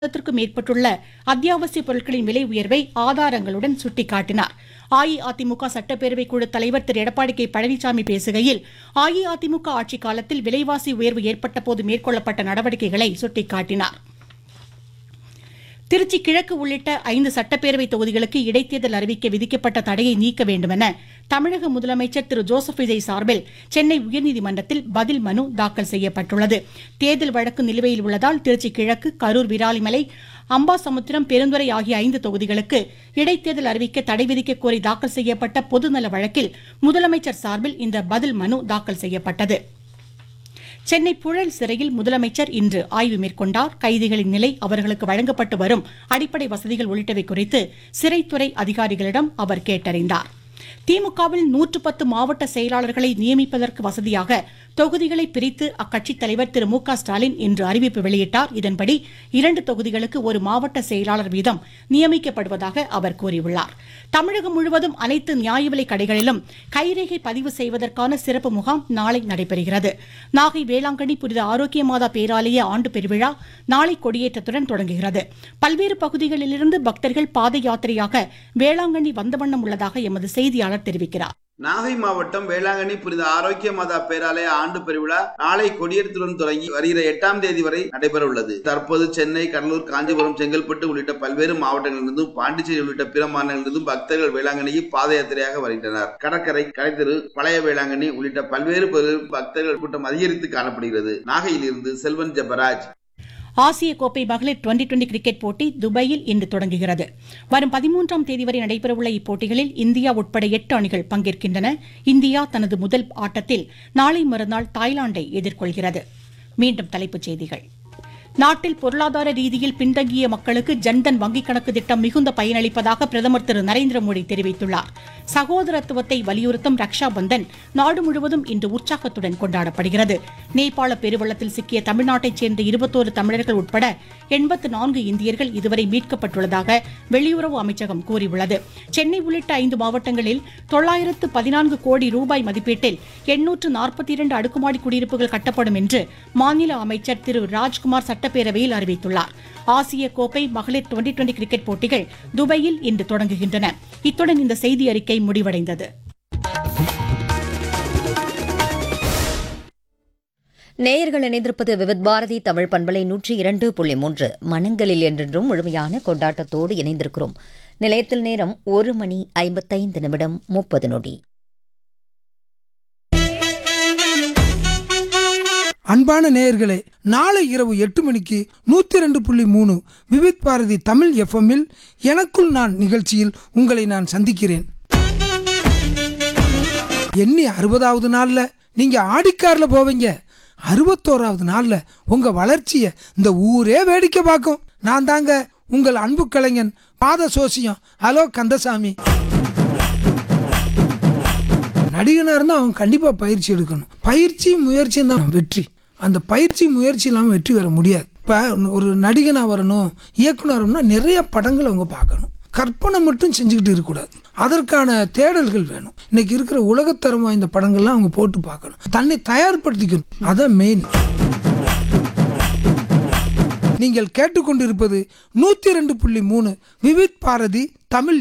த்திற்கும் மேற்பட்டுள்ள அத்தியாவசிய பொருட்களின் விலை உயர்வை ஆதாரங்களுடன் சுட்டிக்காட்டினார் அஇஅதிமுக சட்டப்பேரவை குழு தலைவர் திரு எடப்பாடி கே பழனிசாமி பேசுகையில் அஇஅதிமுக ஆட்சிக் காலத்தில் விலைவாசி உயர்வு ஏற்பட்ட போது மேற்கொள்ளப்பட்ட நடவடிக்கைகளை சுட்டிக்காட்டினார் திருச்சி கிழக்கு உள்ளிட்ட ஐந்து சட்டப்பேரவை தொகுதிகளுக்கு இடைத்தேர்தல் அறிவிக்க விதிக்கப்பட்ட தடையை நீக்க வேண்டுமென தமிழக முதலமைச்சர் திரு ஜோசப் விஜய் சார்பில் சென்னை உயர்நீதிமன்றத்தில் பதில் மனு தாக்கல் செய்யப்பட்டுள்ளது தேர்தல் வழக்கு நிலுவையில் உள்ளதால் திருச்சி கிழக்கு கரூர் விராலிமலை அம்பாசமுத்திரம் பெருந்துறை ஆகிய ஐந்து தொகுதிகளுக்கு இடைத்தேர்தல் அறிவிக்க தடை விதிக்க கோரி தாக்கல் செய்யப்பட்ட பொதுநல வழக்கில் முதலமைச்சர் சார்பில் இந்த பதில் மனு தாக்கல் செய்யப்பட்டது சென்னை புழல் சிறையில் முதலமைச்சர் இன்று ஆய்வு மேற்கொண்டார் கைதிகளின் நிலை அவர்களுக்கு வழங்கப்பட்டு வரும் அடிப்படை வசதிகள் உள்ளிட்டவை குறித்து சிறைத்துறை அதிகாரிகளிடம் அவர் கேட்டறிந்தார் திமுகவில் நூற்று பத்து மாவட்ட செயலாளர்களை நியமிப்பதற்கு வசதியாக தொகுதிகளை பிரித்து அக்கட்சித் தலைவர் திரு மு க ஸ்டாலின் இன்று அறிவிப்பு வெளியிட்டார் இதன்படி இரண்டு தொகுதிகளுக்கு ஒரு மாவட்ட செயலாளர் வீதம் நியமிக்கப்படுவதாக அவர் கூறியுள்ளார் தமிழகம் முழுவதும் அனைத்து நியாய விலைக் கடைகளிலும் கைரேகை பதிவு செய்வதற்கான சிறப்பு முகாம் நாளை நடைபெறுகிறது நாகை வேளாங்கண்ணி புனித ஆரோக்கிய மாதா பேராலய ஆண்டு பெருவிழா நாளை கொடியேற்றத்துடன் தொடங்குகிறது பல்வேறு பகுதிகளிலிருந்து பக்தர்கள் பாத யாத்திரையாக வேளாங்கண்ணி வந்த வண்ணம் உள்ளதாக எமது செய்தியாளர் தெரிவிக்கிறார் நாகை மாவட்டம் வேளாங்கண்ணி புனித ஆரோக்கிய மாதா பேராலய ஆண்டு பெருவிழா நாளை கொடியேற்றத்துடன் தொடங்கி வருகிற எட்டாம் தேதி வரை நடைபெற உள்ளது தற்போது சென்னை கடலூர் காஞ்சிபுரம் செங்கல்பட்டு உள்ளிட்ட பல்வேறு மாவட்டங்களிலிருந்தும் பாண்டிச்சேரி உள்ளிட்ட பிற மாநிலங்களிலிருந்தும் பக்தர்கள் வேளாங்கண்ணிக்கு பாத யாத்திரையாக வருகின்றனர் கடற்கரை கடைத்தெரு பழைய வேளாங்கண்ணி உள்ளிட்ட பல்வேறு பகுதிகளில் பக்தர்கள் கூட்டம் அதிகரித்து காணப்படுகிறது நாகையிலிருந்து செல்வன் ஜெபராஜ் ஆசிய கோப்பை மகளிர் டுவெண்டி டுவெண்டி கிரிக்கெட் போட்டி துபாயில் இன்று தொடங்குகிறது வரும் பதிமூன்றாம் தேதி வரை நடைபெறவுள்ள இப்போட்டிகளில் இந்தியா உட்பட எட்டு அணிகள் பங்கேற்கின்றன இந்தியா தனது முதல் ஆட்டத்தில் நாளை மறுநாள் தாய்லாந்தை எதிர்கொள்கிறது மீண்டும் தலைப்புச் செய்திகள் நாட்டில் பொருளாதார ரீதியில் பின்தங்கிய மக்களுக்கு ஜன்தன் வங்கிக் கணக்கு திட்டம் மிகுந்த பயனளிப்பதாக பிரதமர் திரு நரேந்திர மோடி தெரிவித்துள்ளார் சகோதரத்துவத்தை வலியுறுத்தும் ரக்ஷா பந்தன் நாடு முழுவதும் இன்று உற்சாகத்துடன் கொண்டாடப்படுகிறது நேபாள பெருவெள்ளத்தில் சிக்கிய தமிழ்நாட்டைச் சேர்ந்த இருபத்தோரு தமிழர்கள் உட்பட எண்பத்து நான்கு இந்தியர்கள் இதுவரை மீட்கப்பட்டுள்ளதாக வெளியுறவு அமைச்சகம் கூறியுள்ளது சென்னை உள்ளிட்ட ஐந்து மாவட்டங்களில் தொள்ளாயிரத்து பதினான்கு கோடி ரூபாய் மதிப்பீட்டில் எண்ணூற்று நாற்பத்தி இரண்டு அடுக்குமாடி குடியிருப்புகள் கட்டப்படும் என்று மாநில அமைச்சர் திரு ராஜ்குமார் சட்டப்பேரவையில் அறிவித்துள்ளார் ஆசிய கோப்பை மகளிர் டுவெண்டி டுவெண்டி கிரிக்கெட் போட்டிகள் துபாயில் இன்று தொடங்குகின்றன இத்துடன் இந்த செய்தி அறிக்கை முடிவடைந்தது நேயர்கள் இணைந்திருப்பது விவித் பாரதி தமிழ் பண்பலை நூற்றி இரண்டு புள்ளி மூன்று மனங்களில் என்றென்றும் முழுமையான கொண்டாட்டத்தோடு இணைந்திருக்கிறோம் நிலையத்தில் நேரம் ஒரு மணி ஐம்பத்தைந்து நிமிடம் முப்பது நொடி அன்பான நேயர்களே நாளை இரவு எட்டு மணிக்கு நூத்தி ரெண்டு புள்ளி மூணு விவித் பாரதி தமிழ் எஃப்எம்மில் எனக்குள் நான் நிகழ்ச்சியில் உங்களை நான் சந்திக்கிறேன் எண்ணி அறுபதாவது நாள்ல நீங்க ஆடிக்கார்ல போவீங்க அறுபத்தோராவது நாள்ல உங்க வளர்ச்சிய இந்த ஊரே வேடிக்கை பார்க்கும் நான் தாங்க உங்கள் அன்பு கலைஞன் பாத சோசியம் ஹலோ கந்தசாமி நடிகனா இருந்தா அவன் கண்டிப்பா பயிற்சி எடுக்கணும் பயிற்சி முயற்சியும் தான் வெற்றி அந்த பயிற்சி முயற்சி இல்லாமல் வெற்றி பெற முடியாது இப்போ ஒரு நடிகனா வரணும் இயக்குனர் வரணும்னா நிறைய படங்கள் அவங்க பார்க்கணும் கற்பனை மட்டும் செஞ்சுக்கிட்டு இருக்கக்கூடாது அதற்கான தேடல்கள் வேணும் இன்னைக்கு இருக்கிற உலகத்தரம் வாய்ந்த படங்கள்லாம் அவங்க போட்டு பார்க்கணும் தன்னை தயார்படுத்திக்கணும் அதான் மெயின் நீங்கள் கேட்டுக்கொண்டிருப்பது நூத்தி ரெண்டு புள்ளி மூணு விவித் பாரதி தமிழ்